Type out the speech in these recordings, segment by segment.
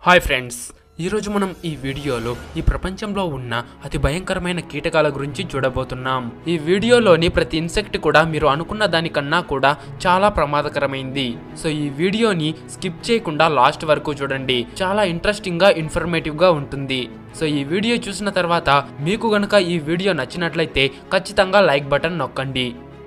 hi friends ఈరోజు మనం ఈ వీడియోలో ఈ ప్రపంచంలో ఉన్న అతి భయంకరమైన కీటకాల గురించి చూడబోతున్నాం ఈ వీడియోలోని ప్రతి ఇన్సెక్ట్ కూడా మీరు అనుకున్న దానికన్నా కూడా చాలా ప్రమాదకరమైంది సో ఈ వీడియోని స్కిప్ చేయకుండా లాస్ట్ వరకు చూడండి చాలా ఇంట్రెస్టింగ్ గా ఇన్ఫర్మేటివ్ గా ఉంటుంది సో ఈ వీడియో చూసిన తర్వాత మీకు గనుక ఈ వీడియో నచ్చినట్లయితే ఖచ్చితంగా లైక్ బటన్ నొక్కండి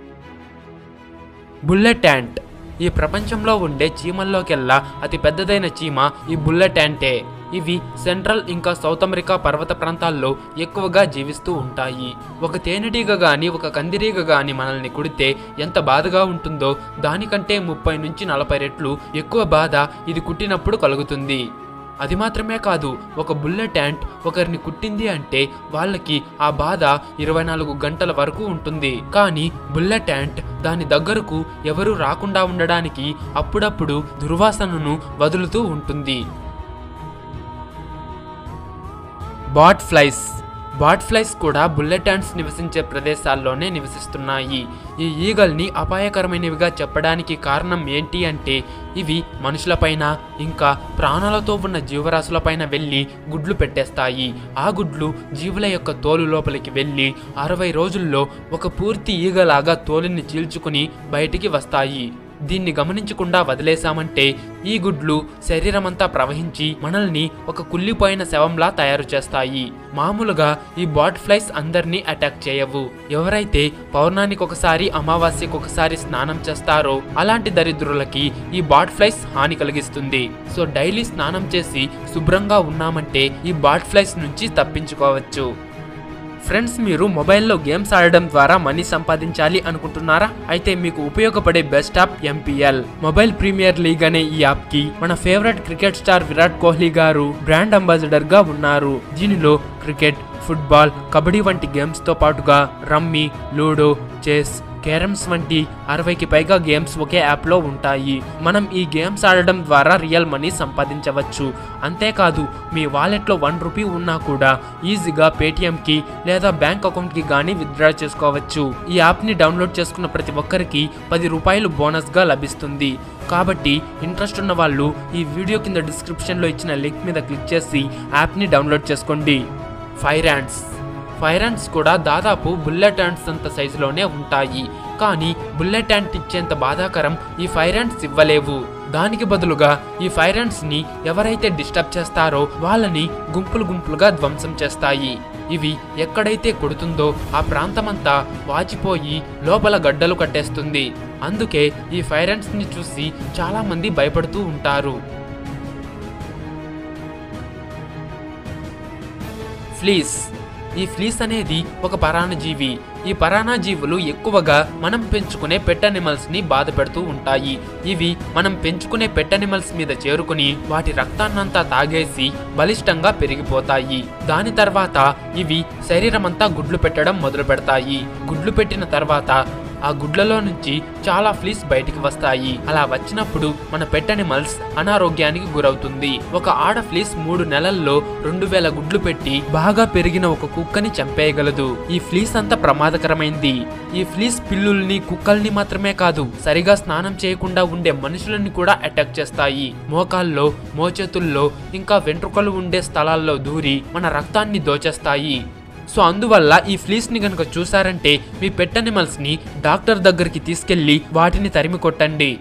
బుల్లెట్ యాంట్ ఈ ప్రపంచంలో ఉండే చీమల్లోకెల్లా అతి పెద్దదైన చీమ ఈ బుల్లెట్ యాంటే ఇవి సెంట్రల్ ఇంకా సౌత్ అమెరికా పర్వత ప్రాంతాల్లో ఎక్కువగా జీవిస్తూ ఉంటాయి ఒక తేనెటీగ గాని ఒక కందిరీగ గాని మనల్ని కుడితే ఎంత బాధగా ఉంటుందో దానికంటే ముప్పై నుంచి నలభై రెట్లు ఎక్కువ బాధ ఇది కుట్టినప్పుడు కలుగుతుంది అది మాత్రమే కాదు ఒక బుల్లెట్ యాంట్ ఒకరిని కుట్టింది అంటే వాళ్ళకి ఆ బాధ ఇరవై నాలుగు గంటల వరకు ఉంటుంది కానీ బుల్లెట్ యాంట్ దాని దగ్గరకు ఎవరూ రాకుండా ఉండడానికి అప్పుడప్పుడు దుర్వాసనను వదులుతూ ఉంటుంది బాట్ ఫ్లైస్ బాట్ ఫ్లైస్ కూడా బుల్లెట్ యాంట్స్ నివసించే ప్రదేశాల్లోనే నివసిస్తున్నాయి ఈ ఈగల్ని అపాయకరమైనవిగా చెప్పడానికి కారణం ఏంటి అంటే ఇవి మనుషులపైన ఇంకా ప్రాణాలతో ఉన్న జీవరాశులపైన వెళ్ళి గుడ్లు పెట్టేస్తాయి ఆ గుడ్లు జీవుల యొక్క తోలు లోపలికి వెళ్ళి అరవై రోజుల్లో ఒక పూర్తి ఈగలాగా తోలుని చీల్చుకుని బయటికి వస్తాయి దీన్ని గమనించకుండా వదిలేశామంటే ఈ గుడ్లు శరీరమంతా ప్రవహించి మనల్ని ఒక కుళ్ళిపోయిన శవంలా తయారు చేస్తాయి మామూలుగా ఈ బాట్ ఫ్లైస్ అందరినీ అటాక్ చేయవు ఎవరైతే పౌర్ణానికి ఒకసారి అమావాస్యకు ఒకసారి స్నానం చేస్తారో అలాంటి దరిద్రులకి ఈ బాట్ ఫ్లైస్ హాని కలిగిస్తుంది సో డైలీ స్నానం చేసి శుభ్రంగా ఉన్నామంటే ఈ బాట్ ఫ్లైస్ నుంచి తప్పించుకోవచ్చు ఫ్రెండ్స్ మీరు మొబైల్లో గేమ్స్ ఆడడం ద్వారా మనీ సంపాదించాలి అనుకుంటున్నారా అయితే మీకు ఉపయోగపడే best app MPL mobile premier league అనే ఈ యాప్ కి మన favourite cricket star Virat Kohli garu brand ambassador గా ఉన్నారు దీనిలో క్రికెట్ ఫుట్బాల్ కబడ్డీ వంటి గేమ్స్ తో పాటుగా రమ్మీ లూడో చెస్ క్యారమ్స్ వంటి అరవైకి పైగా గేమ్స్ ఒకే యాప్లో ఉంటాయి మనం ఈ గేమ్స్ ఆడడం ద్వారా రియల్ మనీ సంపాదించవచ్చు అంతేకాదు మీ వాలెట్లో వన్ రూపీ ఉన్నా కూడా ఈజీగా పేటిఎంకి లేదా బ్యాంక్ అకౌంట్కి కానీ విత్డ్రా చేసుకోవచ్చు ఈ యాప్ని డౌన్లోడ్ చేసుకున్న ప్రతి ఒక్కరికి పది రూపాయలు బోనస్గా లభిస్తుంది కాబట్టి ఇంట్రెస్ట్ ఉన్న వాళ్ళు ఈ వీడియో కింద డిస్క్రిప్షన్లో ఇచ్చిన లింక్ మీద క్లిక్ చేసి యాప్ని డౌన్లోడ్ చేసుకోండి ఫైర్ యాండ్స్ ఫైర్ యాండ్స్ కూడా దాదాపు బుల్లెట్ యాండ్స్ అంత సైజులోనే ఉంటాయి కానీ బుల్లెట్ యాంట్ ఇచ్చేంత బాధాకరం ఈ ఫైర్ యాండ్స్ ఇవ్వలేవు దానికి బదులుగా ఈ ఫైర్ యాండ్స్ ని ఎవరైతే డిస్టర్బ్ చేస్తారో వాళ్ళని గుంపులు గుంపులుగా ధ్వంసం చేస్తాయి ఇవి ఎక్కడైతే కొడుతుందో ఆ ప్రాంతమంతా వాచిపోయి లోపల గడ్డలు కట్టేస్తుంది అందుకే ఈ ఫైర్ యాండ్స్ ని చూసి చాలా మంది భయపడుతూ ఉంటారు ఫ్లీస్ ఈ ఫ్లీస్ అనేది ఒక పరాణజీవి ఈ పరాణజీవులు ఎక్కువగా మనం పెంచుకునే పెట్ అనిమల్స్ ని బాధ పెడుతూ ఉంటాయి ఇవి మనం పెంచుకునే పెట్ అనిమల్స్ మీద చేరుకుని వాటి రక్తాన్నంతా తాగేసి బలిష్టంగా పెరిగిపోతాయి దాని తర్వాత ఇవి శరీరమంతా గుడ్లు పెట్టడం మొదలు పెడతాయి గుడ్లు పెట్టిన తర్వాత ఆ గుడ్లలో నుంచి చాలా ఫ్లీస్ బయటికి వస్తాయి అలా వచ్చినప్పుడు మన పెట్ అనిమల్స్ అనారోగ్యానికి గురవుతుంది ఒక ఆడ ఫ్లీస్ మూడు నెలల్లో రెండు వేల గుడ్లు పెట్టి బాగా పెరిగిన ఒక కుక్కని చంపేయగలదు ఈ ఫ్లీస్ అంత ప్రమాదకరమైంది ఈ ఫ్లీస్ పిల్లుల్ని కుక్కల్ని మాత్రమే కాదు సరిగా స్నానం చేయకుండా ఉండే మనుషులని కూడా అటాక్ చేస్తాయి మోకాల్లో మోచేతుల్లో ఇంకా వెంట్రుకలు ఉండే స్థలాల్లో దూరి మన రక్తాన్ని దోచేస్తాయి సో అందువల్ల ఈ ఫ్లీస్ ని కనుక చూసారంటే మీ పెట్ అనిమల్స్ ని డాక్టర్ దగ్గరికి తీసుకెళ్లి వాటిని తరిమి కొట్టండి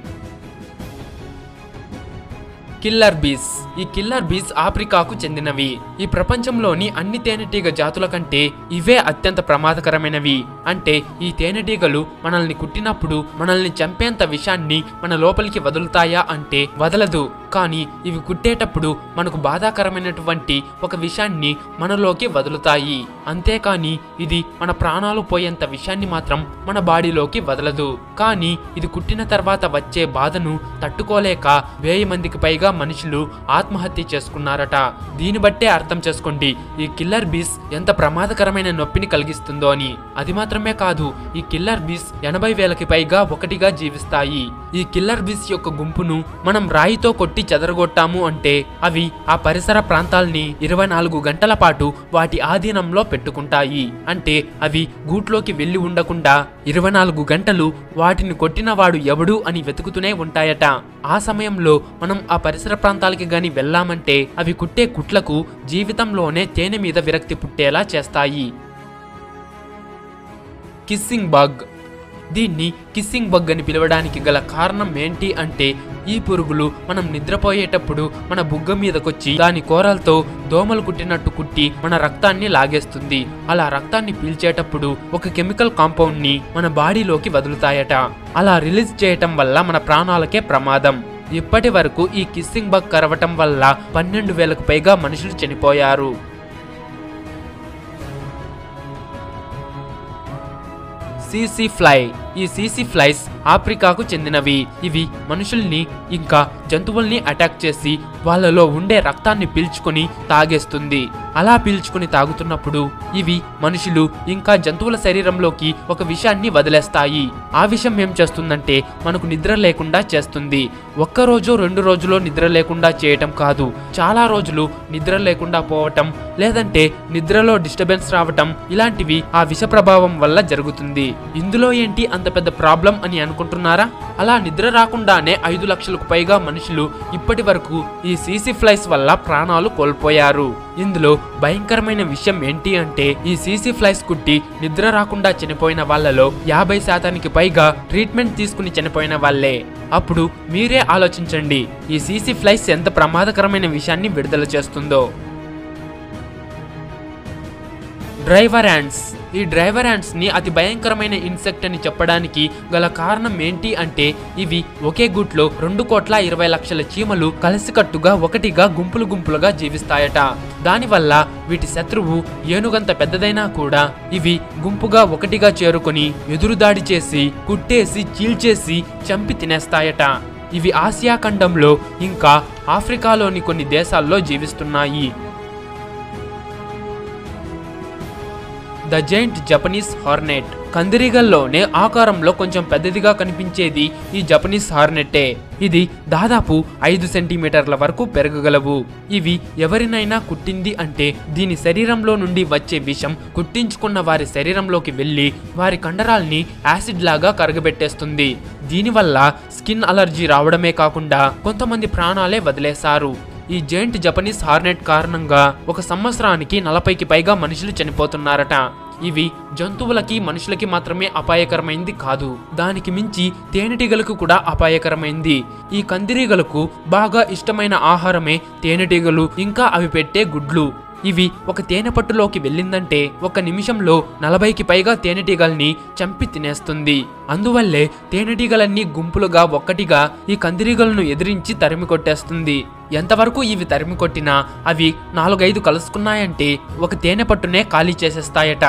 కిల్లర్ బీస్ ఈ కిల్లర్ బీస్ ఆఫ్రికాకు చెందినవి ఈ ప్రపంచంలోని అన్ని తేనెటీగ జాతుల కంటే ఇవే అత్యంత ప్రమాదకరమైనవి అంటే ఈ తేనెటీగలు మనల్ని కుట్టినప్పుడు మనల్ని చంపేంత విషాన్ని మన లోపలికి వదులుతాయా అంటే వదలదు కానీ ఇవి కుట్టేటప్పుడు మనకు బాధాకరమైనటువంటి ఒక విషాన్ని మనలోకి వదులుతాయి అంతేకాని ఇది మన ప్రాణాలు పోయేంత విషయాన్ని మాత్రం మన బాడీలోకి వదలదు కానీ ఇది కుట్టిన తర్వాత వచ్చే బాధను తట్టుకోలేక వెయ్యి మందికి పైగా మనుషులు ఆత్మహత్య చేసుకున్నారట దీన్ని బట్టే అర్థం చేసుకోండి ఈ కిల్లర్ బీస్ ఎంత ప్రమాదకరమైన నొప్పిని కలిగిస్తుందో అని అది మాత్రమే కాదు ఈ కిల్లర్ బీస్ ఎనభై వేలకి పైగా ఒకటిగా జీవిస్తాయి ఈ కిల్లర్ బీస్ యొక్క గుంపును మనం రాయితో కొట్టి కొట్టి చెదరగొట్టాము అంటే అవి ఆ పరిసర ప్రాంతాల్ని ఇరవై నాలుగు గంటల పాటు వాటి ఆధీనంలో పెట్టుకుంటాయి అంటే అవి గూట్లోకి వెళ్ళి ఉండకుండా ఇరవై నాలుగు గంటలు వాటిని కొట్టిన వాడు ఎవడు అని వెతుకుతూనే ఉంటాయట ఆ సమయంలో మనం ఆ పరిసర ప్రాంతాలకి గాని వెళ్ళామంటే అవి కుట్టే కుట్లకు జీవితంలోనే తేనె మీద విరక్తి పుట్టేలా చేస్తాయి కిస్సింగ్ బగ్ దీన్ని కిస్సింగ్ బగ్ అని పిలవడానికి గల కారణం ఏంటి అంటే ఈ పురుగులు మనం నిద్రపోయేటప్పుడు మన బుగ్గ మీదకొచ్చి దాని కోరలతో దోమలు కుట్టినట్టు కుట్టి మన రక్తాన్ని లాగేస్తుంది అలా రక్తాన్ని పీల్చేటప్పుడు ఒక కెమికల్ కాంపౌండ్ ని మన బాడీలోకి వదులుతాయట అలా రిలీజ్ చేయటం వల్ల మన ప్రాణాలకే ప్రమాదం ఇప్పటి వరకు ఈ కిస్సింగ్ బగ్ కరవటం వల్ల పన్నెండు వేలకు పైగా మనుషులు చనిపోయారు సీసీ ఫ్లై ఈ సీసీ ఫ్లైస్ ఆఫ్రికాకు చెందినవి ఇవి మనుషుల్ని ఇంకా జంతువుల్ని అటాక్ చేసి వాళ్ళలో ఉండే రక్తాన్ని పీల్చుకొని తాగేస్తుంది అలా పీల్చుకొని తాగుతున్నప్పుడు ఇవి మనుషులు ఇంకా జంతువుల శరీరంలోకి ఒక విషాన్ని వదిలేస్తాయి ఆ విషయం ఏం చేస్తుందంటే మనకు నిద్ర లేకుండా చేస్తుంది ఒక్క రోజు రెండు రోజులో నిద్ర లేకుండా చేయటం కాదు చాలా రోజులు నిద్ర లేకుండా పోవటం లేదంటే నిద్రలో డిస్టర్బెన్స్ రావటం ఇలాంటివి ఆ విష ప్రభావం వల్ల జరుగుతుంది ఇందులో ఏంటి అంత పెద్ద ప్రాబ్లం అని అనుకుంటున్నారా అలా నిద్ర రాకుండానే ఐదు లక్షలకు పైగా మనుషులు ఇప్పటి వరకు ఈ సీసీ ఫ్లైస్ వల్ల ప్రాణాలు కోల్పోయారు ఇందులో భయంకరమైన విషయం ఏంటి అంటే ఈ సీసీ ఫ్లైస్ కుట్టి నిద్ర రాకుండా చనిపోయిన వాళ్ళలో యాభై శాతానికి పైగా ట్రీట్మెంట్ తీసుకుని చనిపోయిన వాళ్ళే అప్పుడు మీరే ఆలోచించండి ఈ సీసీ ఫ్లైస్ ఎంత ప్రమాదకరమైన విషయాన్ని విడుదల చేస్తుందో డ్రైవర్ యాండ్స్ ఈ డ్రైవర్ యాండ్స్ ని అతి భయంకరమైన ఇన్సెక్ట్ అని చెప్పడానికి గల కారణం ఏంటి అంటే ఇవి ఒకే గుట్లో రెండు కోట్ల ఇరవై లక్షల చీమలు కలిసికట్టుగా ఒకటిగా గుంపులు గుంపులుగా జీవిస్తాయట దానివల్ల వీటి శత్రువు ఏనుగంత పెద్దదైనా కూడా ఇవి గుంపుగా ఒకటిగా చేరుకొని ఎదురుదాడి చేసి కుట్టేసి చీల్చేసి చంపి తినేస్తాయట ఇవి ఆసియా ఖండంలో ఇంకా ఆఫ్రికాలోని కొన్ని దేశాల్లో జీవిస్తున్నాయి ద జైంట్ జపనీస్ హార్నెట్ కందిరీగల్లోనే ఆకారంలో కొంచెం పెద్దదిగా కనిపించేది ఈ జపనీస్ హార్నెట్టే ఇది దాదాపు ఐదు సెంటీమీటర్ల వరకు పెరగగలవు ఇవి ఎవరినైనా కుట్టింది అంటే దీని శరీరంలో నుండి వచ్చే విషం కుట్టించుకున్న వారి శరీరంలోకి వెళ్ళి వారి కండరాల్ని యాసిడ్ లాగా కరగబెట్టేస్తుంది దీనివల్ల స్కిన్ అలర్జీ రావడమే కాకుండా కొంతమంది ప్రాణాలే వదిలేశారు ఈ జైంట్ జపనీస్ హార్నెట్ కారణంగా ఒక సంవత్సరానికి నలభైకి పైగా మనుషులు చనిపోతున్నారట ఇవి జంతువులకి మనుషులకి మాత్రమే అపాయకరమైంది కాదు దానికి మించి తేనెటీగలకు కూడా అపాయకరమైంది ఈ కందిరీగలకు బాగా ఇష్టమైన ఆహారమే తేనెటీగలు ఇంకా అవి పెట్టే గుడ్లు ఇవి ఒక తేనె పట్టులోకి వెళ్ళిందంటే ఒక నిమిషంలో నలభైకి పైగా తేనెటీగల్ని చంపి తినేస్తుంది అందువల్లే తేనెటీగలన్నీ గుంపులుగా ఒక్కటిగా ఈ కందిరీగలను ఎదిరించి తరిమి కొట్టేస్తుంది ఎంతవరకు ఇవి తరిమి కొట్టినా అవి నాలుగైదు కలుసుకున్నాయంటే ఒక తేనె పట్టునే ఖాళీ చేసేస్తాయట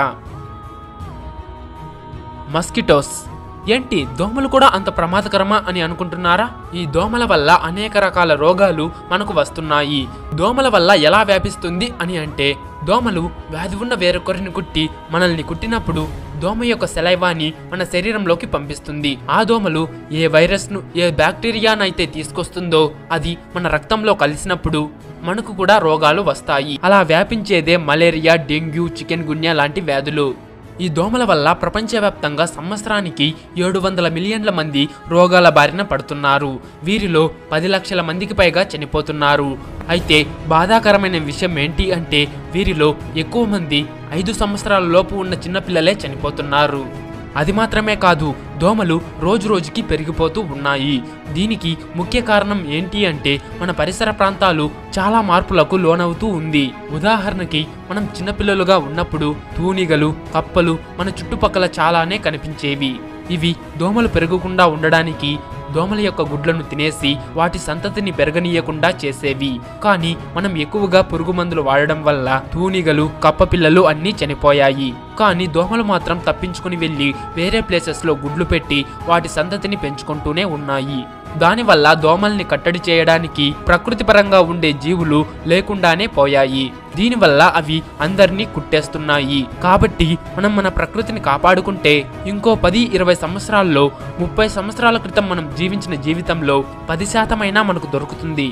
మస్కిటోస్ ఏంటి దోమలు కూడా అంత ప్రమాదకరమా అని అనుకుంటున్నారా ఈ దోమల వల్ల అనేక రకాల రోగాలు మనకు వస్తున్నాయి దోమల వల్ల ఎలా వ్యాపిస్తుంది అని అంటే దోమలు వ్యాధి ఉన్న వేరొకరిని కుట్టి మనల్ని కుట్టినప్పుడు దోమ యొక్క సెలైవాని మన శరీరంలోకి పంపిస్తుంది ఆ దోమలు ఏ వైరస్ను ఏ బ్యాక్టీరియానైతే తీసుకొస్తుందో అది మన రక్తంలో కలిసినప్పుడు మనకు కూడా రోగాలు వస్తాయి అలా వ్యాపించేదే మలేరియా డెంగ్యూ చికెన్ గున్యా లాంటి వ్యాధులు ఈ దోమల వల్ల ప్రపంచవ్యాప్తంగా సంవత్సరానికి ఏడు వందల మిలియన్ల మంది రోగాల బారిన పడుతున్నారు వీరిలో పది లక్షల మందికి పైగా చనిపోతున్నారు అయితే బాధాకరమైన విషయం ఏంటి అంటే వీరిలో ఎక్కువ మంది ఐదు సంవత్సరాల లోపు ఉన్న చిన్నపిల్లలే చనిపోతున్నారు అది మాత్రమే కాదు దోమలు రోజు రోజుకి పెరిగిపోతూ ఉన్నాయి దీనికి ముఖ్య కారణం ఏంటి అంటే మన పరిసర ప్రాంతాలు చాలా మార్పులకు లోనవుతూ ఉంది ఉదాహరణకి మనం చిన్నపిల్లలుగా ఉన్నప్పుడు తూనిగలు కప్పలు మన చుట్టుపక్కల చాలానే కనిపించేవి ఇవి దోమలు పెరగకుండా ఉండడానికి దోమల యొక్క గుడ్లను తినేసి వాటి సంతతిని పెరగనీయకుండా చేసేవి కానీ మనం ఎక్కువగా పురుగు మందులు వాడడం వల్ల తూనిగలు కప్పపిల్లలు అన్నీ చనిపోయాయి కానీ దోమలు మాత్రం తప్పించుకుని వెళ్ళి వేరే ప్లేసెస్లో గుడ్లు పెట్టి వాటి సంతతిని పెంచుకుంటూనే ఉన్నాయి దానివల్ల దోమల్ని కట్టడి చేయడానికి ప్రకృతి పరంగా ఉండే జీవులు లేకుండానే పోయాయి దీనివల్ల అవి అందరినీ కుట్టేస్తున్నాయి కాబట్టి మనం మన ప్రకృతిని కాపాడుకుంటే ఇంకో పది ఇరవై సంవత్సరాల్లో ముప్పై సంవత్సరాల క్రితం మనం జీవించిన జీవితంలో పది శాతమైనా మనకు దొరుకుతుంది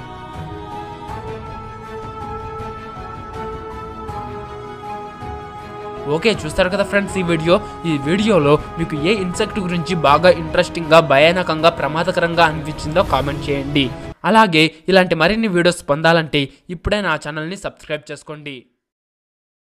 ఓకే చూస్తారు కదా ఫ్రెండ్స్ ఈ వీడియో ఈ వీడియోలో మీకు ఏ ఇన్సెక్ట్ గురించి బాగా ఇంట్రెస్టింగ్గా భయానకంగా ప్రమాదకరంగా అనిపించిందో కామెంట్ చేయండి అలాగే ఇలాంటి మరిన్ని వీడియోస్ పొందాలంటే ఇప్పుడే నా ఛానల్ని సబ్స్క్రైబ్ చేసుకోండి